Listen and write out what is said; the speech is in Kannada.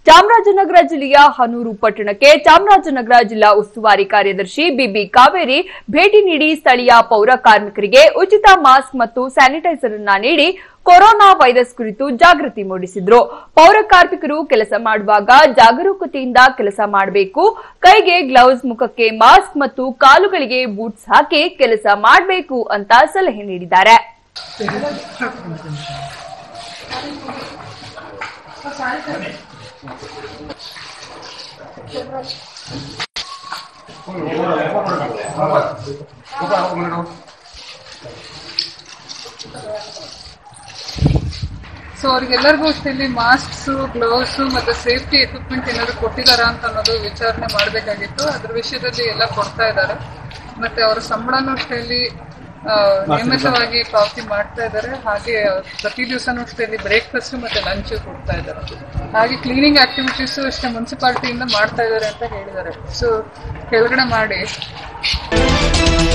ಚಾಮರಾಜನಗರ ಜಿಲ್ಲೆಯ ಹನೂರು ಪಟ್ಟಣಕ್ಕೆ ಚಾಮರಾಜನಗರ ಜಿಲ್ಲಾ ಉಸ್ತುವಾರಿ ಕಾರ್ಯದರ್ಶಿ ಬಿಬಿ ಕಾವೇರಿ ಭೇಟಿ ನೀಡಿ ಸ್ಥಳೀಯ ಪೌರ ಕಾರ್ಮಿಕರಿಗೆ ಉಚಿತ ಮಾಸ್ಕ್ ಮತ್ತು ಸ್ಯಾನಿಟೈಸರ್ ಅನ್ನ ನೀಡಿ ಕೊರೋನಾ ವೈರಸ್ ಕುರಿತು ಜಾಗೃತಿ ಮೂಡಿಸಿದ್ರು ಪೌರ ಕಾರ್ಮಿಕರು ಕೆಲಸ ಮಾಡುವಾಗ ಜಾಗರೂಕತೆಯಿಂದ ಕೆಲಸ ಮಾಡಬೇಕು ಕೈಗೆ ಗ್ಲೌಸ್ ಮುಖಕ್ಕೆ ಮಾಸ್ಕ್ ಮತ್ತು ಕಾಲುಗಳಿಗೆ ಬೂಟ್ಸ್ ಹಾಕಿ ಕೆಲಸ ಮಾಡಬೇಕು ಅಂತ ಸಲಹೆ ನೀಡಿದ್ದಾರೆ ಸೊ ಅವ್ರಿಗೆಲ್ಲರಿಗೂ ಅಷ್ಟೇ ಇಲ್ಲಿ ಮಾಸ್ಕ್ಸ್ ಗ್ಲೌಸ್ ಮತ್ತೆ ಸೇಫ್ಟಿ ಎಕ್ವಿಪ್ಮೆಂಟ್ ಏನಾದ್ರು ಕೊಟ್ಟಿದಾರಾ ಅಂತ ಅನ್ನೋದು ವಿಚಾರಣೆ ಮಾಡಬೇಕಾಗಿತ್ತು ಅದ್ರ ವಿಷಯದಲ್ಲಿ ಎಲ್ಲ ಕೊಡ್ತಾ ಇದ್ದಾರೆ ಮತ್ತೆ ಅವರ ಸಂಬಳನೂ ಅಷ್ಟೇ ಇಲ್ಲಿ ಆ, ನಿಯಮಿತವಾಗಿ ಪಾವತಿ ಮಾಡ್ತಾ ಇದ್ದಾರೆ ಹಾಗೆ ಪ್ರತಿ ದಿವಸನೂ ಅಷ್ಟೇ ಇಲ್ಲಿ ಬ್ರೇಕ್ಫಾಸ್ಟ್ ಮತ್ತೆ ಲಂಚ್ ಕೊಡ್ತಾ ಇದ್ದಾರೆ ಹಾಗೆ ಕ್ಲೀನಿಂಗ್ ಆಕ್ಟಿವಿಟೀಸ್ ಅಷ್ಟೇ ಮುನ್ಸಿಪಾಲಿಟಿಯಿಂದ ಮಾಡ್ತಾ ಇದ್ದಾರೆ ಅಂತ ಹೇಳಿದ್ದಾರೆ ಸೊ ಕೆಳಗಡೆ ಮಾಡಿ